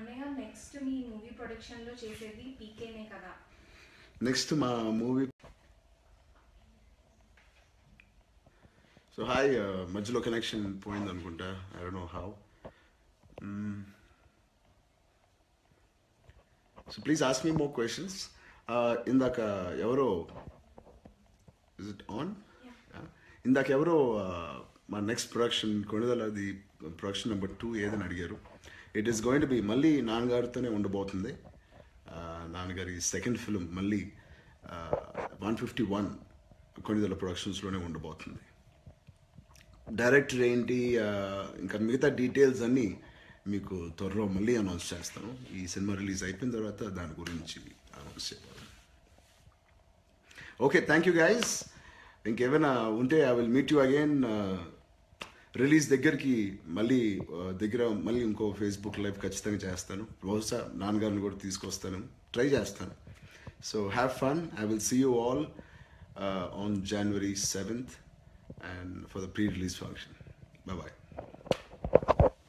అన్నయ్య నెక్స్ట్ మీ movie production లో చేసేది పీకేనే కదా నెక్స్ట్ మా మూవీ సో హాయ్ మధ్యలో కనెక్షన్ పోయింది అనుకుంటా I don't know how so please ask me more questions ఇందాక ఎవరో ఇస్ ఇట్ ఆన్ ఇందాక ఎవరో uh, మా నెక్స్ట్ ప్రొడక్షన్ కొనిదలది ప్రొడక్షన్ నెంబర్ టూ ఏదని అడిగారు it is going to be మళ్ళీ నాన్నగారితోనే ఉండబోతుంది Uh, నాన్నగారి సెకండ్ ఫిల్మ్ మళ్ళీ వన్ ఫిఫ్టీ వన్ కొనిదల ప్రొడక్షన్స్లోనే ఉండబోతుంది డైరెక్టర్ ఏంటి uh, ఇంకా మిగతా డీటెయిల్స్ అన్నీ మీకు త్వరలో మళ్ళీ అనౌన్స్ చేస్తాను ఈ సినిమా రిలీజ్ అయిపోయిన తర్వాత దాని గురించి అనౌన్స్ చేయాలి ఓకే థ్యాంక్ యూ గైస్ ఇంకేమైనా ఉంటే I will meet you again release దగ్గరికి మళ్ళీ uh, దగ్గర మళ్ళీ ఇంకో ఫేస్బుక్ లైవ్ ఖచ్చితంగా చేస్తాను బహుశా నాన్నగారిని కూడా తీసుకొస్తాను ట్రై చేస్తాను so have fun I will see you all on January seventh and for the pre release function bye